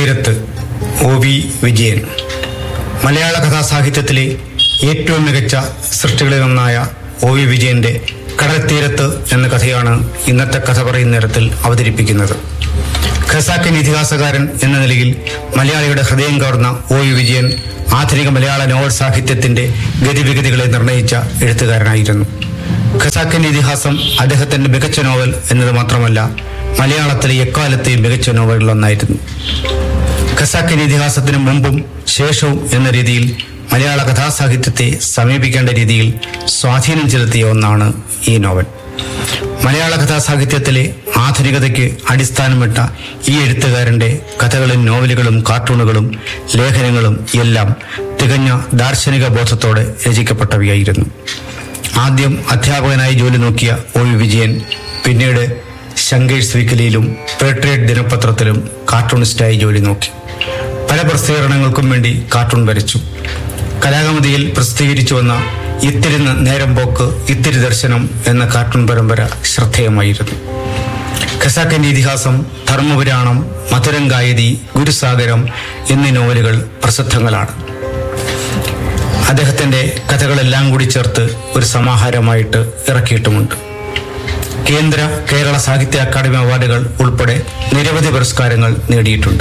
കടൽത്തീരത്ത് O V Vijayan മലയാള കഥാസാഹിത്യത്തിലെ ഏറ്റവും മികച്ച സൃഷ്ടികളിലൊന്നായ ഒ വി വിജയന്റെ കടൽത്തീരത്ത് എന്ന കഥയാണ് ഇന്നത്തെ കഥ പറയുന്ന നേരത്തിൽ അവതരിപ്പിക്കുന്നത് ഖസാക്കൻ ഇതിഹാസകാരൻ എന്ന നിലയിൽ മലയാളിയുടെ ഹൃദയം കവർന്ന ഒ വി വിജയൻ ആധുനിക മലയാള നോവൽ സാഹിത്യത്തിന്റെ ഗതിവിഗതികളെ നിർണയിച്ച എഴുത്തുകാരനായിരുന്നു ഖസാക്കൻ ഇതിഹാസം അദ്ദേഹത്തിന്റെ മികച്ച നോവൽ എന്നത് മാത്രമല്ല മലയാളത്തിലെ എക്കാലത്തെയും മികച്ച നോവലുകളൊന്നായിരുന്നു ഖസാക്കൻ ഇതിഹാസത്തിന് മുമ്പും ശേഷവും എന്ന രീതിയിൽ മലയാള കഥാസാഹിത്യത്തെ സമീപിക്കേണ്ട രീതിയിൽ സ്വാധീനം ചെലുത്തിയ ഒന്നാണ് ഈ നോവൽ മലയാള കഥാസാഹിത്യത്തിലെ ആധുനികതയ്ക്ക് അടിസ്ഥാനമിട്ട ഈ എഴുത്തുകാരന്റെ കഥകളും നോവലുകളും കാർട്ടൂണുകളും ലേഖനങ്ങളും എല്ലാം തികഞ്ഞ ദാർശനിക ബോധത്തോടെ രചിക്കപ്പെട്ടവയായിരുന്നു ആദ്യം അധ്യാപകനായി ജോലി നോക്കിയ ഒ വി വിജയൻ പിന്നീട് ശങ്കേഷ് വീക്കലിയിലും പേട്രിയറ്റ് ദിനപത്രത്തിലും കാർട്ടൂണിസ്റ്റായി ജോലി നോക്കി പല പ്രസിദ്ധീകരണങ്ങൾക്കും വേണ്ടി കാർട്ടൂൺ വരച്ചു കലാകമതിയിൽ പ്രസിദ്ധീകരിച്ചു വന്ന ഇത്തിരി നേരം പോക്ക് ഇത്തിരി ദർശനം എന്ന കാർട്ടൂൺ പരമ്പര ശ്രദ്ധേയമായിരുന്നു ഖസാക്കിന്റെ ഇതിഹാസം ധർമ്മപുരാണം മധുരം ഗായതി ഗുരുസാഗരം എന്നീ നോവലുകൾ പ്രസിദ്ധങ്ങളാണ് അദ്ദേഹത്തിന്റെ കഥകളെല്ലാം കൂടി ചേർത്ത് ഒരു സമാഹാരമായിട്ട് ഇറക്കിയിട്ടുമുണ്ട് കേന്ദ്ര കേരള സാഹിത്യ അക്കാദമി അവാർഡുകൾ ഉൾപ്പെടെ നിരവധി പുരസ്കാരങ്ങൾ നേടിയിട്ടുണ്ട്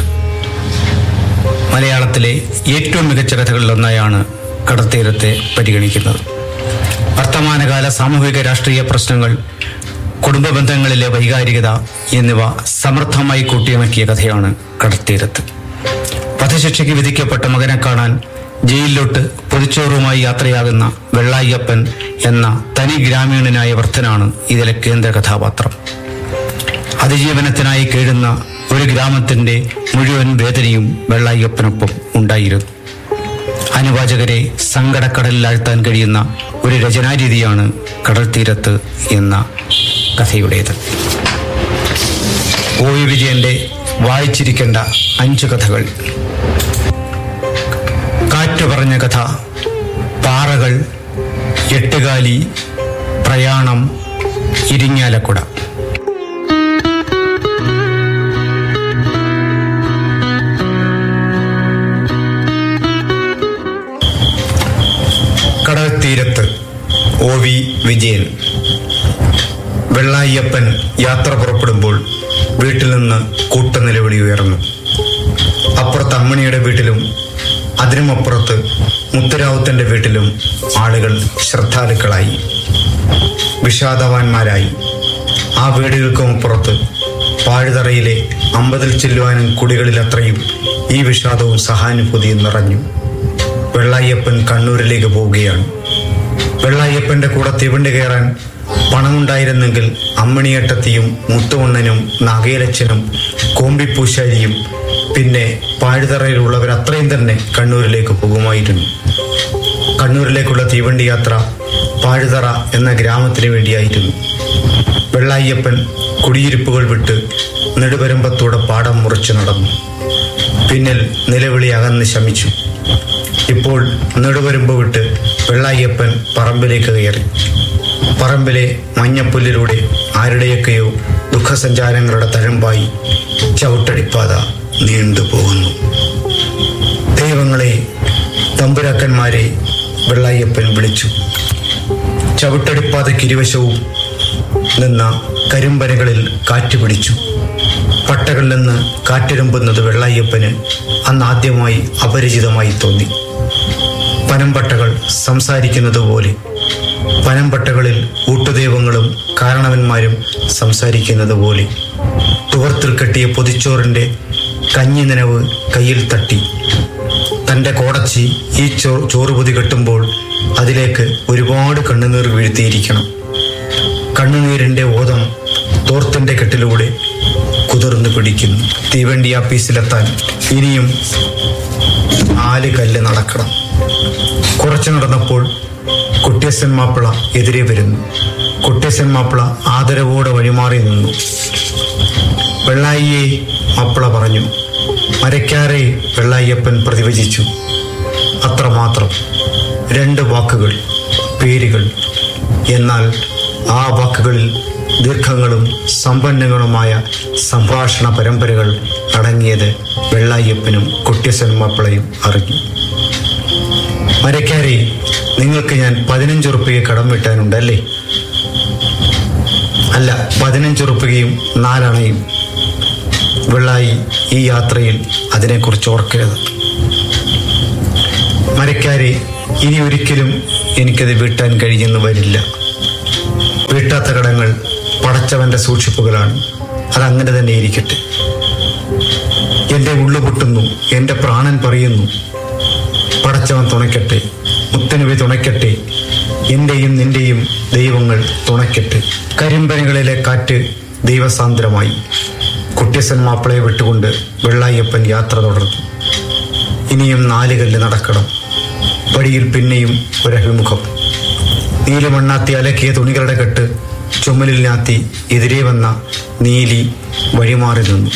മലയാളത്തിലെ ഏറ്റവും മികച്ച കഥകളിലൊന്നായാണ് കടൽത്തീരത്തെ പരിഗണിക്കുന്നത് വർത്തമാനകാല സാമൂഹിക രാഷ്ട്രീയ പ്രശ്നങ്ങൾ കുടുംബ ബന്ധങ്ങളിലെ വൈകാരികത എന്നിവ സമൃദ്ധമായി കൂട്ടിയിണക്കിയ കഥയാണ് കടൽത്തീരത്ത് വധശിക്ഷയ്ക്ക് വിധിക്കപ്പെട്ട മകനെ കാണാൻ ജയിലിലോട്ട് പൊതിച്ചോറുമായി യാത്രയാകുന്ന വെള്ളായ്യപ്പൻ എന്ന തനി ഗ്രാമീണനായ വൃദ്ധനാണ് ഇതിലെ കേന്ദ്ര കഥാപാത്രം അതിജീവനത്തിനായി കേഴുന്ന ഒരു ഗ്രാമത്തിന്റെ മുഴുവൻ വേദനയും വെള്ളായ്യപ്പനൊപ്പം ഉണ്ടായിരുന്നു അനുവാചകരെ സങ്കടക്കടലിലാഴ്ത്താൻ കഴിയുന്ന ഒരു രചനാരീതിയാണ് കടൽ തീരത്ത് എന്ന കഥയുടേത് ഒ വി വിജയന്റെ വായിച്ചിരിക്കേണ്ട അഞ്ചു കഥകൾ കാറ്റു പറഞ്ഞ കഥ പാറകൾ എട്ടുകാലി പ്രയാണം ഇരിങ്ങാലക്കുട കടൽ തീരത്ത് ഒ വി വിജയൻ വെള്ളായ്യപ്പൻ യാത്ര പുറപ്പെടുമ്പോൾ വീട്ടിൽ നിന്ന് കൂട്ടനിലവിളി ഉയർന്നു അപ്പുറത്ത് അമ്മണിയുടെ വീട്ടിലും അതിനുമപ്പുറത്ത് മുത്തുരാവുത്തന്റെ വീട്ടിലും ആളുകൾ ശ്രദ്ധാലുക്കളായി വിഷാദവാന്മാരായി ആ വീടുകൾക്കും അപ്പുറത്ത് പാഴുതറയിലെ അമ്പതിൽ ചെല്ലുവാനും കുടികളിലത്രയും ഈ വിഷാദവും സഹാനുഭൂതിയും നിറഞ്ഞു വെള്ളായ്യപ്പൻ കണ്ണൂരിലേക്ക് പോവുകയാണ് വെള്ളായ്യപ്പന്റെ കൂടെ തീവണ്ടി കയറാൻ പണമുണ്ടായിരുന്നെങ്കിൽ അമ്മണിയേട്ടത്തിയും മുത്തുവണ്ണനും നാഗേലച്ചനും കോമ്പിപ്പൂശാരിയും പിന്നെ പാഴുതറയിലുള്ളവർ അത്രയും തന്നെ കണ്ണൂരിലേക്ക് പോകുമായിരുന്നു കണ്ണൂരിലേക്കുള്ള തീവണ്ടി യാത്ര പാഴുതറ എന്ന ഗ്രാമത്തിന് വേണ്ടിയായിരുന്നു വെള്ളായ്യപ്പൻ കുടിയിരിപ്പുകൾ വിട്ട് നെടുപരമ്പത്തൂടെ പാടം മുറിച്ചു നടന്നു പിന്നിൽ നിലവിളി അകന്ന് ശമിച്ചു ഇപ്പോൾ നെടുവരുമ്പ് വിട്ട് വെള്ളായ്യപ്പൻ പറമ്പിലേക്ക് കയറി പറമ്പിലെ മഞ്ഞപ്പുല്ലിലൂടെ ആരുടെയൊക്കെയോ ദുഃഖസഞ്ചാരങ്ങളുടെ തഴമ്പായി ചവിട്ടടിപ്പാത നീണ്ടുപോകുന്നു ദൈവങ്ങളെ തമ്പുരാക്കന്മാരെ വെള്ളായ്യപ്പൻ വിളിച്ചു ചവിട്ടടിപ്പാതയ്ക്ക് ഇരുവശവും നിന്ന കരിമ്പനകളിൽ കാറ്റ് പിടിച്ചു പട്ടകളിൽ നിന്ന് കാറ്റിരുമ്പുന്നത് വെള്ളായ്യപ്പന് അന്ന് ആദ്യമായി അപരിചിതമായി തോന്നി പനമ്പട്ടകൾ സംസാരിക്കുന്നത് പോലെ പനമ്പട്ടകളിൽ ഊട്ടുദൈവങ്ങളും കാരണവന്മാരും സംസാരിക്കുന്നത് പോലെ തുവർത്തിൽ കെട്ടിയ പൊതിച്ചോറിന്റെ കഞ്ഞി നനവ് കയ്യിൽ തട്ടി തന്റെ കോടച്ചി ഈ ചോ ചോറുപൊതി കെട്ടുമ്പോൾ അതിലേക്ക് ഒരുപാട് കണ്ണുനീർ വീഴ്ത്തിയിരിക്കണം കണ്ണുനീരിന്റെ ഓതം തോർത്തിന്റെ കെട്ടിലൂടെ കുതിർന്നു പിടിക്കുന്നു തീവണ്ടി ആപ്പീസിലെത്താൻ ഇനിയും നാല് കല്ല് നടക്കണം കുറച്ചു നടന്നപ്പോൾ കുട്ടിയസൻ മാപ്പിള എതിരെ വരുന്നു കുട്ടിയസൻ മാപ്പിള ആദരവോടെ വഴിമാറി നിന്നു വെള്ളായിയെ മാപ്പിള പറഞ്ഞു മരക്കാരെ വെള്ളായ്യപ്പൻ പ്രതിവചിച്ചു അത്രമാത്രം രണ്ട് വാക്കുകൾ പേരുകൾ എന്നാൽ ആ വാക്കുകളിൽ ദീർഘങ്ങളും സമ്പന്നങ്ങളുമായ സംഭാഷണ പരമ്പരകൾ അടങ്ങിയത് വെള്ളായ്യപ്പനും കുട്ടിയസൻ മാപ്പിളയും അറിഞ്ഞു മരക്കാരി നിങ്ങൾക്ക് ഞാൻ പതിനഞ്ച് ഉറുപ്പിക കടം വിട്ടാനുണ്ടല്ലേ അല്ല പതിനഞ്ച് ഉറുപ്പികയും നാലണയും വെള്ളായി ഈ യാത്രയിൽ അതിനെക്കുറിച്ച് ഓർക്കരുത് മരക്കാരെ ഇനി ഒരിക്കലും എനിക്കത് വീട്ടാൻ കഴിയുന്നു വരില്ല വീട്ടാത്ത കടങ്ങൾ പടച്ചവന്റെ സൂക്ഷിപ്പുകളാണ് അതങ്ങനെ തന്നെ ഇരിക്കട്ടെ എന്റെ ഉള്ളു പൊട്ടുന്നു എന്റെ പ്രാണൻ പറയുന്നു പടച്ചവൻ തുണയ്ക്കട്ടെ മുത്തനുവി തുണയ്ക്കട്ടെ എന്റെയും നിന്റെയും ദൈവങ്ങൾ തുണയ്ക്കട്ടെ കരിമ്പനികളിലെ കാറ്റ് ദൈവസാന്ദ്രമായി കുട്ടിയസൻ മാപ്പിളയെ വിട്ടുകൊണ്ട് വെള്ളായപ്പൻ യാത്ര തുടർന്നു ഇനിയും നാലുകല്ല് നടക്കണം വഴിയിൽ പിന്നെയും ഒരഭിമുഖം നീലമണ്ണാത്തി അലക്കിയ തുണികളുടെ കെട്ട് ചുമലിൽ നാത്തി എതിരെ വന്ന നീലി വഴിമാറി നിന്നു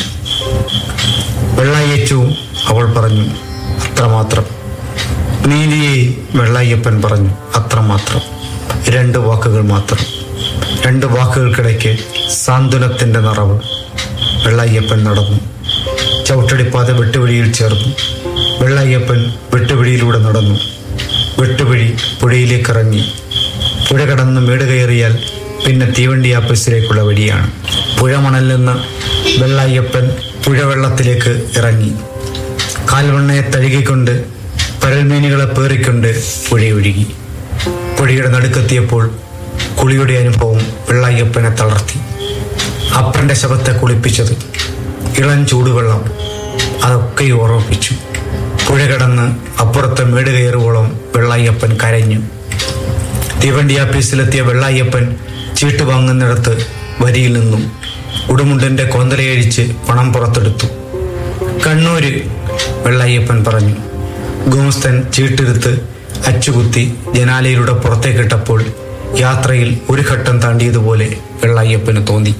വെള്ളായച്ചവും അവൾ പറഞ്ഞു അത്രമാത്രം നീലിയെ വെള്ളായ്യപ്പൻ പറഞ്ഞു അത്രമാത്രം രണ്ട് വാക്കുകൾ മാത്രം രണ്ട് വാക്കുകൾക്കിടയ്ക്ക് സാന്ത്വനത്തിന്റെ നിറവ് വെള്ളായ്യപ്പൻ നടന്നു ചവിട്ടടിപ്പാത വെട്ടുവഴിയിൽ ചേർന്നു വെള്ളായ്യപ്പൻ വെട്ടുവഴിയിലൂടെ നടന്നു വെട്ടുവഴി പുഴയിലേക്ക് ഇറങ്ങി പുഴ കടന്ന് മേട് കയറിയാൽ പിന്നെ തീവണ്ടി ആപ്പീസിലേക്കുള്ള വഴിയാണ് പുഴമണൽ നിന്ന് വെള്ളായ്യപ്പൻ പുഴവെള്ളത്തിലേക്ക് ഇറങ്ങി കാൽവണ്ണയെ തഴുകിക്കൊണ്ട് പരൽമീനുകളെ പേറിക്കൊണ്ട് പുഴയൊഴുകി പുഴയുടെ നടുക്കെത്തിയപ്പോൾ കുളിയുടെ അനുഭവം വെള്ളായ്യപ്പനെ തളർത്തി അപ്പന്റെ ശവത്തെ കുളിപ്പിച്ചത് ഇളം ചൂടുവെള്ളം അതൊക്കെ ഓർമ്മിപ്പിച്ചു പുഴ കടന്ന് അപ്പുറത്തെ മേട് കയറുവോളം വെള്ളായ്യപ്പൻ കരഞ്ഞു തീവണ്ടി ആഫീസിലെത്തിയ വെള്ളായ്യപ്പൻ ചീട്ട് വാങ്ങുന്നിടത്ത് വരിയിൽ നിന്നും ഉടുമുണ്ടന്റെ കോന്തലയഴിച്ച് പണം പുറത്തെടുത്തു കണ്ണൂര് വെള്ളായ്യപ്പൻ പറഞ്ഞു ഗോമസ്തൻ ചീട്ടെടുത്ത് അച്ചുകുത്തി ജനാലയിലൂടെ പുറത്തേക്കിട്ടപ്പോൾ യാത്രയിൽ ഒരു ഘട്ടം താണ്ടിയതുപോലെ വെള്ളായ്യപ്പന് തോന്നി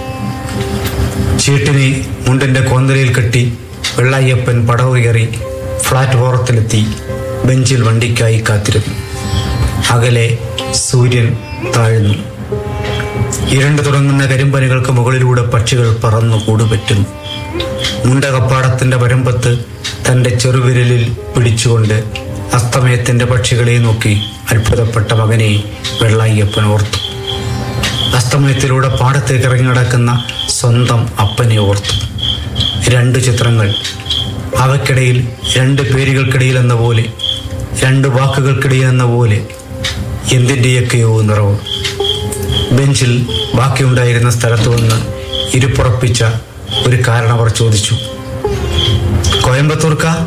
ചീട്ടിനെ മുണ്ടിന്റെ കോന്തലയിൽ കെട്ടി വെള്ളായ്യപ്പൻ പടവ് കയറി പ്ലാറ്റ്ഫോറത്തിലെത്തി ബെഞ്ചിൽ വണ്ടിക്കായി കാത്തിരുന്നു അകലെ സൂര്യൻ താഴ്ന്നു ഇരുണ്ട് തുടങ്ങുന്ന കരിമ്പനികൾക്ക് മുകളിലൂടെ പക്ഷികൾ പറന്നു കൂടുപറ്റുന്നു മുണ്ടകപ്പാടത്തിന്റെ വരമ്പത്ത് തന്റെ ചെറുവിരലിൽ പിടിച്ചുകൊണ്ട് അസ്തമയത്തിന്റെ പക്ഷികളെ നോക്കി അത്ഭുതപ്പെട്ട മകനെ വെള്ളായ്യപ്പൻ ഓർത്തു അസ്തമയത്തിലൂടെ പാടത്തേക്ക് ഇറങ്ങി നടക്കുന്ന സ്വന്തം അപ്പനെ ഓർത്തു രണ്ട് ചിത്രങ്ങൾ അവയ്ക്കിടയിൽ രണ്ട് പേരുകൾക്കിടയിൽ എന്ന പോലെ രണ്ട് വാക്കുകൾക്കിടയിൽ എന്ന പോലെ എന്തിൻ്റെയൊക്കെയോ നിറവ് ബെഞ്ചിൽ ബാക്കിയുണ്ടായിരുന്ന സ്ഥലത്തു വന്ന് ഇരുപ്പുറപ്പിച്ച ഒരു കാരണവർ ചോദിച്ചു കോയമ്പത്തൂർക്ക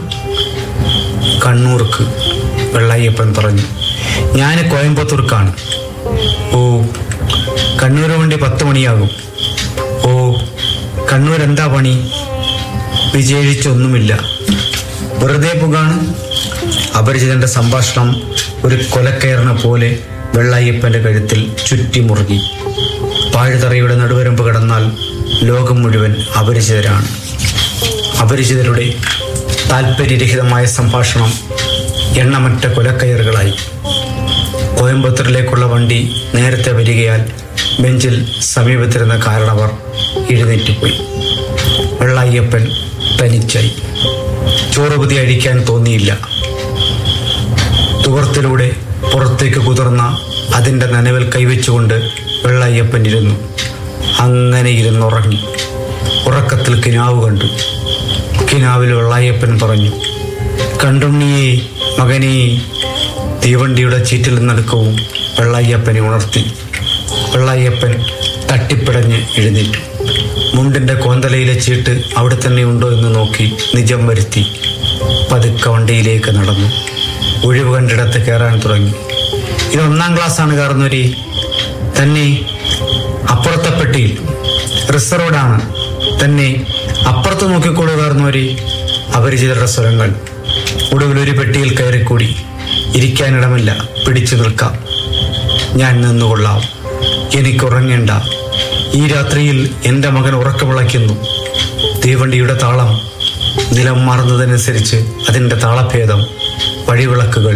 കണ്ണൂർക്ക് വെള്ളായ്യപ്പൻ പറഞ്ഞു ഞാൻ കോയമ്പത്തൂർക്കാണ് ഓ കണ്ണൂർ വണ്ടി പത്ത് മണിയാകും ഓ കണ്ണൂർ എന്താ പണി വിജയിച്ചൊന്നുമില്ല വെറുതെ പുകാണ് അപരിചിതന്റെ സംഭാഷണം ഒരു കൊലക്കയറിനെ പോലെ വെള്ളായ്യപ്പന്റെ കഴുത്തിൽ ചുറ്റി മുറുകി പാഴുതറയുടെ നടുവരമ്പ് കടന്നാൽ ലോകം മുഴുവൻ അപരിചിതരാണ് അപരിചിതരുടെ താല്പര്യരഹിതമായ സംഭാഷണം എണ്ണമറ്റ കൊലക്കയറുകളായി കോയമ്പത്തൂരിലേക്കുള്ള വണ്ടി നേരത്തെ വരികയാൽ ബെഞ്ചിൽ സമീപത്തിരുന്ന കാരണവർ എഴുന്നേറ്റുപോയി വെള്ളായ്യപ്പൻ തനിച്ചായി ചോറുപതി അഴിക്കാൻ തോന്നിയില്ല തുവർത്തിലൂടെ പുറത്തേക്ക് കുതിർന്ന അതിൻ്റെ നനവിൽ കൈവച്ചുകൊണ്ട് വെള്ളായ്യപ്പൻ ഇരുന്നു അങ്ങനെ ഇരുന്നുറങ്ങി ഉറക്കത്തിൽ കിനാവ് കണ്ടു കിനാവിൽ വെള്ളായ്യപ്പൻ പറഞ്ഞു കണ്ടുണ്ണിയേ മകനേ തീവണ്ടിയുടെ ചീറ്റിൽ നടുക്കവും വെള്ളായ്യപ്പനെ ഉണർത്തി വെള്ളായ്യപ്പൻ തട്ടിപ്പിടഞ്ഞ് എഴുന്നേറ്റു മുണ്ടിന്റെ കോന്തലയിലെ ചീട്ട് അവിടെ തന്നെ ഉണ്ടോ എന്ന് നോക്കി നിജം വരുത്തി പതുക്കെ വണ്ടിയിലേക്ക് നടന്നു ഒഴിവ് കണ്ടിടത്ത് കയറാൻ തുടങ്ങി ഇത് ഒന്നാം ക്ലാസ്സാണ് കാർന്നൂരി തന്നെ അപ്പുറത്തെ പെട്ടിയിൽ റിസർവ്ഡാണ് തന്നെ അപ്പുറത്ത് നോക്കിക്കോളൂ കാർന്നൂരി അപരിചിതരുടെ സ്വരങ്ങൾ ഒടുവിൽ ഒരു പെട്ടിയിൽ കയറിക്കൂടി ഇരിക്കാനിടമില്ല പിടിച്ചു നിൽക്കാം ഞാൻ നിന്നുകൊള്ളാം എനിക്കുറങ്ങേണ്ട ഈ രാത്രിയിൽ എൻ്റെ മകൻ ഉറക്കമിളയ്ക്കുന്നു തീവണ്ടിയുടെ താളം നിലം മാറുന്നതനുസരിച്ച് അതിൻ്റെ താളഭേദം വഴിവിളക്കുകൾ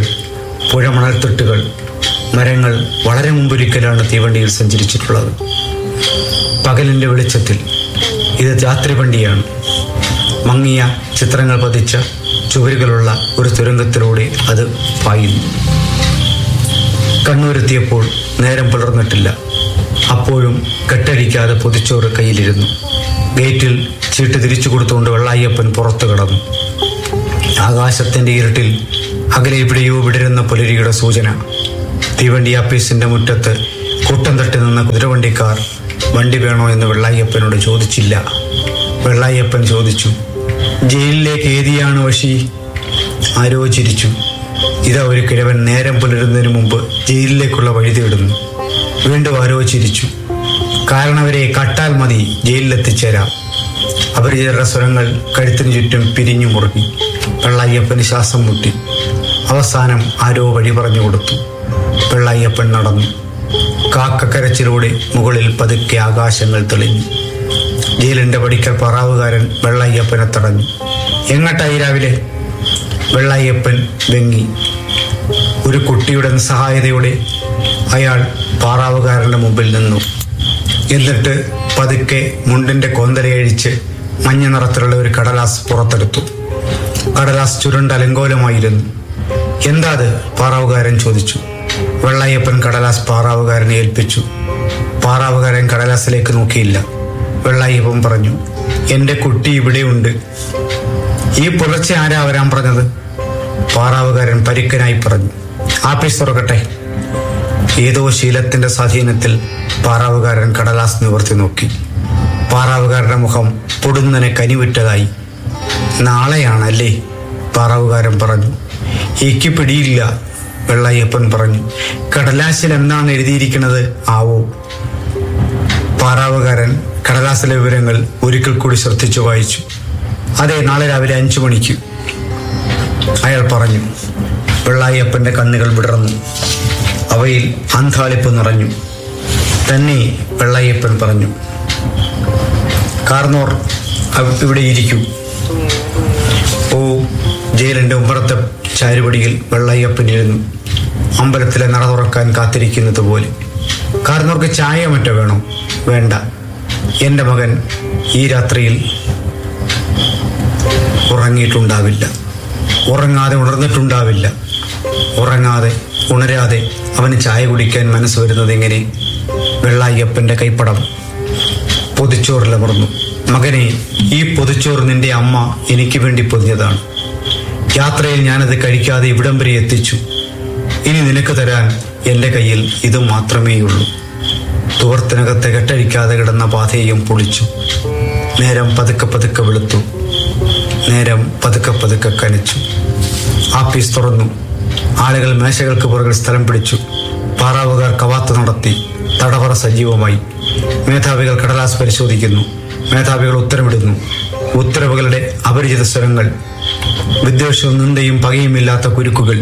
പുഴമണൽത്തൊട്ടുകൾ മരങ്ങൾ വളരെ മുമ്പൊരിക്കലാണ് തീവണ്ടിയിൽ സഞ്ചരിച്ചിട്ടുള്ളത് പകലിൻ്റെ വെളിച്ചത്തിൽ ഇത് രാത്രി വണ്ടിയാണ് മങ്ങിയ ചിത്രങ്ങൾ പതിച്ച ചുവരുകളുള്ള ഒരു തുരങ്കത്തിലൂടെ അത് പായുന്നു കണ്ണൂരെത്തിയപ്പോൾ നേരം പുലർന്നിട്ടില്ല അപ്പോഴും കെട്ടഴിക്കാതെ പൊതിച്ചോറ് കയ്യിലിരുന്നു ഗേറ്റിൽ ചീട്ട് തിരിച്ചു കൊടുത്തുകൊണ്ട് വെള്ളായ്യപ്പൻ പുറത്തു കിടന്നു ആകാശത്തിന്റെ ഇരുട്ടിൽ അകലെ എവിടെയോ വിടരുന്ന പുലരിയുടെ സൂചന തീവണ്ടി ആപ്പീസിന്റെ മുറ്റത്ത് കൂട്ടം തട്ടി നിന്ന കുതിരവണ്ടിക്കാർ വണ്ടി വേണോ എന്ന് വെള്ളായ്യപ്പനോട് ചോദിച്ചില്ല വെള്ളായ്യപ്പൻ ചോദിച്ചു ജയിലിലേക്ക് ഏതിയാണ് വശി ആരോ ചിരിച്ചു ഇതാ ഒരു കിഴവൻ നേരം പുലരുന്നതിന് മുമ്പ് ജയിലിലേക്കുള്ള വഴി തേടുന്നു വീണ്ടും ആരോ ചിരിച്ചു കാരണവരെ കട്ടാൽ മതി ജയിലിലെത്തിച്ചേരാം അപരിചിതരുടെ സ്വരങ്ങൾ കഴുത്തിന് ചുറ്റും പിരിഞ്ഞു മുറുകി വെള്ളായ്യപ്പന് ശ്വാസം മുട്ടി അവസാനം ആരോ വഴി പറഞ്ഞു കൊടുത്തു വെള്ളായ്യപ്പൻ നടന്നു കാക്കക്കരച്ചിലൂടെ മുകളിൽ പതുക്കെ ആകാശങ്ങൾ തെളിഞ്ഞു ജയിലിന്റെ പടിക്കൽ പറാവുകാരൻ വെള്ളായ്യപ്പനെ തടഞ്ഞു എങ്ങട്ടായി രാവിലെ വെള്ളായ്യപ്പൻ വെങ്ങി ഒരു കുട്ടിയുടെ നിസ്സഹായതയോടെ അയാൾ പാറാവുകാരന്റെ മുമ്പിൽ നിന്നു എന്നിട്ട് പതുക്കെ മുണ്ടിന്റെ കോന്തലയഴിച്ച് മഞ്ഞ നിറത്തിലുള്ള ഒരു കടലാസ് പുറത്തെടുത്തു കടലാസ് ചുരുണ്ട അലങ്കോലമായിരുന്നു എന്താ അത് പാറാവുകാരൻ ചോദിച്ചു വെള്ളായ്യപ്പൻ കടലാസ് പാറാവുകാരനെ ഏൽപ്പിച്ചു പാറാവുകാരൻ കടലാസിലേക്ക് നോക്കിയില്ല വെള്ളായ്യപ്പൻ പറഞ്ഞു എന്റെ കുട്ടി ഇവിടെയുണ്ട് ഈ പുലർച്ചെ ആരാ വരാൻ പറഞ്ഞത് പാറാവുകാരൻ പരുക്കനായി പറഞ്ഞു ആപ്പീസ് തുറക്കട്ടെ ഏതോ ശീലത്തിന്റെ സ്വാധീനത്തിൽ പാറാവുകാരൻ കടലാസ് നിവർത്തി നോക്കി പാറാവുകാരന്റെ മുഖം പൊടുന്നനെ കനിവിറ്റതായി നാളെയാണല്ലേ പാറാവുകാരൻ പറഞ്ഞു എനിക്ക് പിടിയില്ല വെള്ളയ്യപ്പൻ പറഞ്ഞു കടലാസിൽ എന്താണ് എഴുതിയിരിക്കുന്നത് ആവോ പാറാവുകാരൻ കടലാസിലെ വിവരങ്ങൾ ഒരിക്കൽ കൂടി ശ്രദ്ധിച്ചു വായിച്ചു അതെ നാളെ രാവിലെ അഞ്ചു മണിക്ക് അയാൾ പറഞ്ഞു വെള്ളായപ്പന്റെ കണ്ണുകൾ വിടർന്നു അവയിൽ അന്താളിപ്പ് നിറഞ്ഞു തന്നെ വെള്ളായപ്പൻ പറഞ്ഞു കാർന്നോർ അവ- ഇവിടെ ഇരിക്കൂ ഓ ജയിലിന്റെ ഉമ്മറത്തെ ചാരുപടിയിൽ വെള്ളയ്യപ്പൻ ഇരുന്നു അമ്പലത്തിലെ നട തുറക്കാൻ കാത്തിരിക്കുന്നത് പോലെ കാർന്നോർക്ക് ചായ മറ്റോ വേണോ വേണ്ട എൻ്റെ മകൻ ഈ രാത്രിയിൽ ഉറങ്ങിയിട്ടുണ്ടാവില്ല ഉറങ്ങാതെ ഉണർന്നിട്ടുണ്ടാവില്ല ഉറങ്ങാതെ ഉണരാതെ അവന് ചായ കുടിക്കാൻ മനസ്സ് വരുന്നത് എങ്ങനെ വെള്ളായ്യപ്പന്റെ കൈപ്പടം പൊതിച്ചോറിലമർന്നു മകനെ ഈ പൊതിച്ചോറ് നിന്റെ അമ്മ എനിക്ക് വേണ്ടി പൊതിഞ്ഞതാണ് യാത്രയിൽ ഞാനത് കഴിക്കാതെ ഇവിടം വരെ എത്തിച്ചു ഇനി നിനക്ക് തരാൻ എൻ്റെ കയ്യിൽ ഇത് മാത്രമേയുള്ളൂ തുവർത്തിനകത്തെ കെട്ടഴിക്കാതെ കിടന്ന പാതയും പൊളിച്ചു നേരം പതുക്കെ പതുക്കെ വെളുത്തു നേരം പതുക്കെ പതുക്കെ കനച്ചു ആപ്പീസ് തുറന്നു ആളുകൾ മേശകൾക്ക് പുറകിൽ സ്ഥലം പിടിച്ചു പാറാവുകാർ കവാത്ത് നടത്തി തടവറ സജീവമായി മേധാവികൾ കടലാസ് പരിശോധിക്കുന്നു മേധാവികൾ ഉത്തരവിടുന്നു ഉത്തരവുകളുടെ അപരിചിത സ്വരങ്ങൾ വിദ്വേഷവും നിന്ദയും പകയുമില്ലാത്ത കുരുക്കുകൾ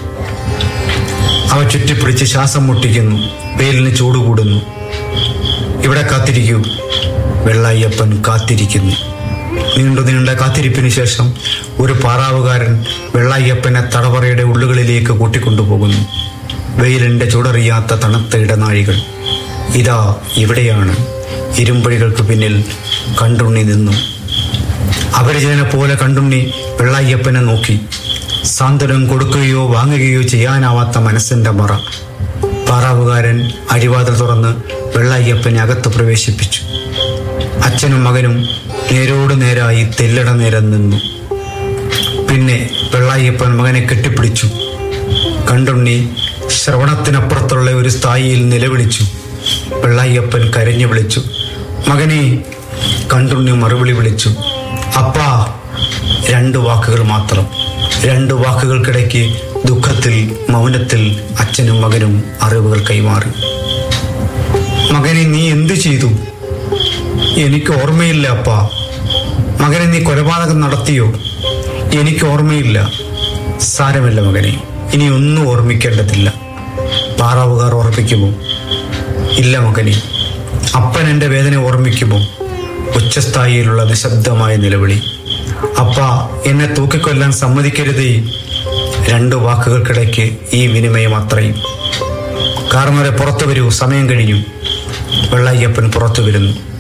അവ ചുറ്റിപ്പിടിച്ച് ശ്വാസം മുട്ടിക്കുന്നു വെയിലിന് ചൂട് കൂടുന്നു ഇവിടെ കാത്തിരിക്കൂ വെള്ളായ്യപ്പൻ കാത്തിരിക്കുന്നു നീണ്ടു നീണ്ട കാത്തിരിപ്പിന് ശേഷം ഒരു പാറാവുകാരൻ വെള്ളായ്യപ്പനെ തടവറയുടെ ഉള്ളുകളിലേക്ക് കൂട്ടിക്കൊണ്ടുപോകുന്നു വെയിലിന്റെ ചൂടറിയാത്ത തണുത്ത ഇടനാഴികൾ ഇതാ ഇവിടെയാണ് ഇരുമ്പഴികൾക്ക് പിന്നിൽ കണ്ടുണ്ണി നിന്നു അപരിചിതനെ പോലെ കണ്ടുണ്ണി വെള്ളായ്യപ്പനെ നോക്കി സാന്ത്വനം കൊടുക്കുകയോ വാങ്ങുകയോ ചെയ്യാനാവാത്ത മനസ്സിന്റെ മറ പാറാവുകാരൻ അഴിവാതിൽ തുറന്ന് വെള്ളായ്യപ്പനെ അകത്ത് പ്രവേശിപ്പിച്ചു അച്ഛനും മകനും നേരോട് നേരായി തെല്ലട നേരം നിന്നു പിന്നെ വെള്ളായ്യപ്പൻ മകനെ കെട്ടിപ്പിടിച്ചു കണ്ടുണ്ണി ശ്രവണത്തിനപ്പുറത്തുള്ള ഒരു സ്ഥായിയിൽ നിലവിളിച്ചു വെള്ളായ്യപ്പൻ കരഞ്ഞു വിളിച്ചു മകനെ കണ്ടുണ്ണി മറുവിളി വിളിച്ചു അപ്പാ രണ്ട് വാക്കുകൾ മാത്രം രണ്ട് വാക്കുകൾക്കിടയ്ക്ക് ദുഃഖത്തിൽ മൗനത്തിൽ അച്ഛനും മകനും അറിവുകൾ കൈമാറി മകനെ നീ എന്തു ചെയ്തു എനിക്ക് ഓർമ്മയില്ല അപ്പാ മകനെ നീ കൊലപാതകം നടത്തിയോ എനിക്ക് ഓർമ്മയില്ല സാരമില്ല മകനെ ഇനി ഒന്നും ഓർമ്മിക്കേണ്ടതില്ല പാറാവുകാർ ഓർമ്മിക്കുമോ ഇല്ല മകനെ അപ്പൻ എൻ്റെ വേദന ഓർമ്മിക്കുമോ ഉച്ചസ്ഥായിയിലുള്ള നിശബ്ദമായ നിലവിളി അപ്പാ എന്നെ തൂക്കിക്കൊല്ലാൻ സമ്മതിക്കരുതേ രണ്ടു വാക്കുകൾക്കിടയ്ക്ക് ഈ വിനിമയം അത്രയും കാർമരെ പുറത്തു വരൂ സമയം കഴിഞ്ഞു വെള്ളയ്യപ്പൻ പുറത്തു വരുന്നു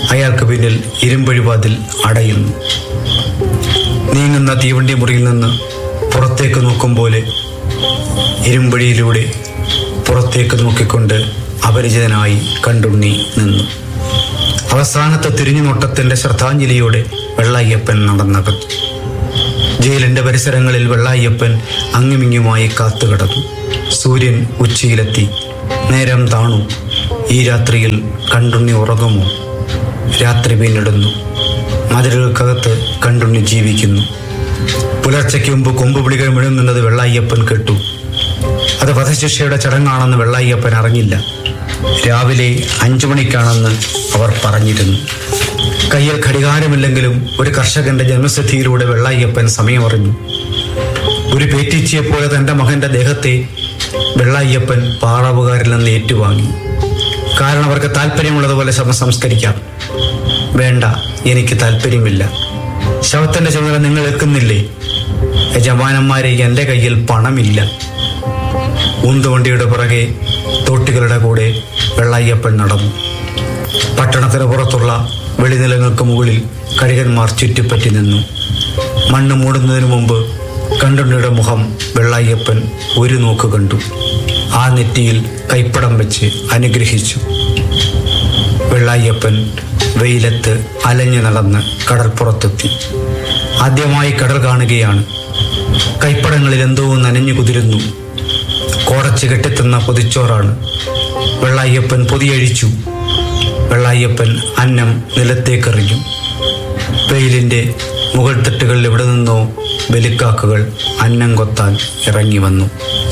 അയാൾക്ക് പിന്നിൽ ഇരുമ്പഴിവാതിൽ അടയുന്നു നീങ്ങുന്ന തീവണ്ടി മുറിയിൽ നിന്ന് പുറത്തേക്ക് നോക്കും പോലെ ഇരുമ്പഴിയിലൂടെ പുറത്തേക്ക് നോക്കിക്കൊണ്ട് അപരിചിതനായി കണ്ടുണ്ണി നിന്നു അവസാനത്തെ തിരിഞ്ഞുനോട്ടത്തിന്റെ ശ്രദ്ധാഞ്ജലിയോടെ വെള്ളായ്യപ്പൻ നടന്നകത്തു ജയിലിന്റെ പരിസരങ്ങളിൽ വെള്ളായ്യപ്പൻ അങ്ങിമിങ്ങുമായി കാത്തുകിടന്നു സൂര്യൻ ഉച്ചയിലെത്തി നേരം താണു ഈ രാത്രിയിൽ കണ്ടുണ്ണി ഉറങ്ങുമോ രാത്രി പിന്നിടുന്നു മതിലുകൾക്കകത്ത് കണ്ടുണ്ണി ജീവിക്കുന്നു പുലർച്ചയ്ക്ക് മുമ്പ് കൊമ്പുപിളികൾ മുഴങ്ങുന്നത് വെള്ളായ്യപ്പൻ കേട്ടു അത് വധശിക്ഷയുടെ ചടങ്ങാണെന്ന് വെള്ളായ്യപ്പൻ അറിഞ്ഞില്ല രാവിലെ അഞ്ചു മണിക്കാണെന്ന് അവർ പറഞ്ഞിരുന്നു കയ്യിൽ ഘടികാരമില്ലെങ്കിലും ഒരു കർഷകന്റെ ജന്മസിദ്ധിയിലൂടെ വെള്ളായ്യപ്പൻ സമയമറിഞ്ഞു ഒരു പേറ്റീച്ചിയെപ്പോലെ തന്റെ മകന്റെ ദേഹത്തെ വെള്ളായ്യപ്പൻ പാറാവുകാരിൽ നിന്ന് ഏറ്റുവാങ്ങി കാരണം അവർക്ക് താല്പര്യമുള്ളതുപോലെ ശവം സംസ്കരിക്കാം വേണ്ട എനിക്ക് താല്പര്യമില്ല ശവത്തിന്റെ ചുമതല നിങ്ങൾ ഏൽക്കുന്നില്ലേ യജമാനന്മാരെ എന്റെ കയ്യിൽ പണമില്ല ഊന്തുവണ്ടിയുടെ പുറകെ തോട്ടികളുടെ കൂടെ വെള്ളായ്യപ്പൻ നടന്നു പട്ടണത്തിന് പുറത്തുള്ള വെളിനിലങ്ങൾക്ക് മുകളിൽ കഴുകന്മാർ ചുറ്റിപ്പറ്റി നിന്നു മണ്ണ് മൂടുന്നതിന് മുമ്പ് കണ്ടുണ്ണിയുടെ മുഖം വെള്ളായ്യപ്പൻ ഒരു നോക്ക് കണ്ടു ആ നെറ്റിയിൽ കൈപ്പടം വെച്ച് അനുഗ്രഹിച്ചു വെള്ളായ്യപ്പൻ വെയിലത്ത് അലഞ്ഞു നടന്ന് കടൽപ്പുറത്തെത്തി ആദ്യമായി കടൽ കാണുകയാണ് കൈപ്പടങ്ങളിൽ എന്തോ നനഞ്ഞു കുതിരുന്നു കോടച്ച് കെട്ടിത്തുന്ന പൊതിച്ചോറാണ് വെള്ളായ്യപ്പൻ പൊതിയഴിച്ചു വെള്ളായ്യപ്പൻ അന്നം നിലത്തേക്കെറിഞ്ഞു വെയിലിന്റെ മുകൾ തട്ടുകളിൽ എവിടെ നിന്നോ ബലിക്കാക്കകൾ അന്നം കൊത്താൻ ഇറങ്ങി വന്നു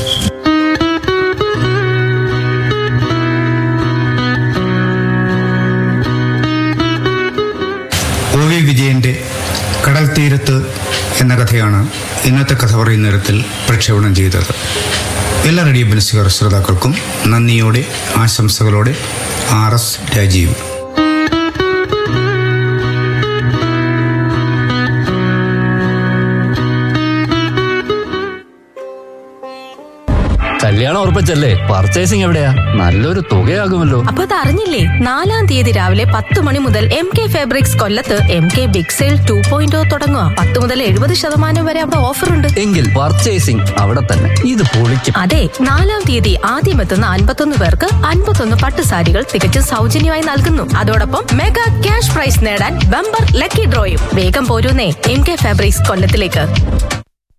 ഒ വി വിജയന്റെ കടൽ തീരത്ത് എന്ന കഥയാണ് ഇന്നത്തെ കഥ പറയുന്ന നേരത്തിൽ പ്രക്ഷേപണം ചെയ്തത് എല്ലാ റേഡിയോ ബിനസുകാർ ശ്രോതാക്കൾക്കും നന്ദിയോടെ ആശംസകളോടെ ആർ എസ് രാജീവ് കല്യാണം ഉറപ്പിച്ചല്ലേ പർച്ചേസിംഗ് എവിടെയാ നല്ലൊരു തുകയാകുമല്ലോ അപ്പൊ അത് അറിഞ്ഞില്ലേ നാലാം തീയതി രാവിലെ പത്ത് മണി മുതൽ എം കെ ഫാബ്രിക്സ് കൊല്ലത്ത് M K big sale two point O തുടങ്ങുക പത്ത് മുതൽ എഴുപത് ശതമാനം വരെ അവിടെ ഓഫർ ഉണ്ട് എങ്കിൽ പർച്ചേസിംഗ് അവിടെ തന്നെ ഇത് പൊളിക്കും അതെ നാലാം തീയതി ആദ്യം എത്തുന്ന അൻപത്തൊന്ന് പേർക്ക് അൻപത്തൊന്ന് പട്ട് സാരികൾ തികച്ചും സൗജന്യമായി നൽകുന്നു അതോടൊപ്പം മെഗാ ക്യാഷ് പ്രൈസ് നേടാൻ ബമ്പർ ലക്കി ഡ്രോയും വേഗം പോരൂന്നേ എം കെ ഫാബ്രിക്സ് കൊല്ലത്തിലേക്ക്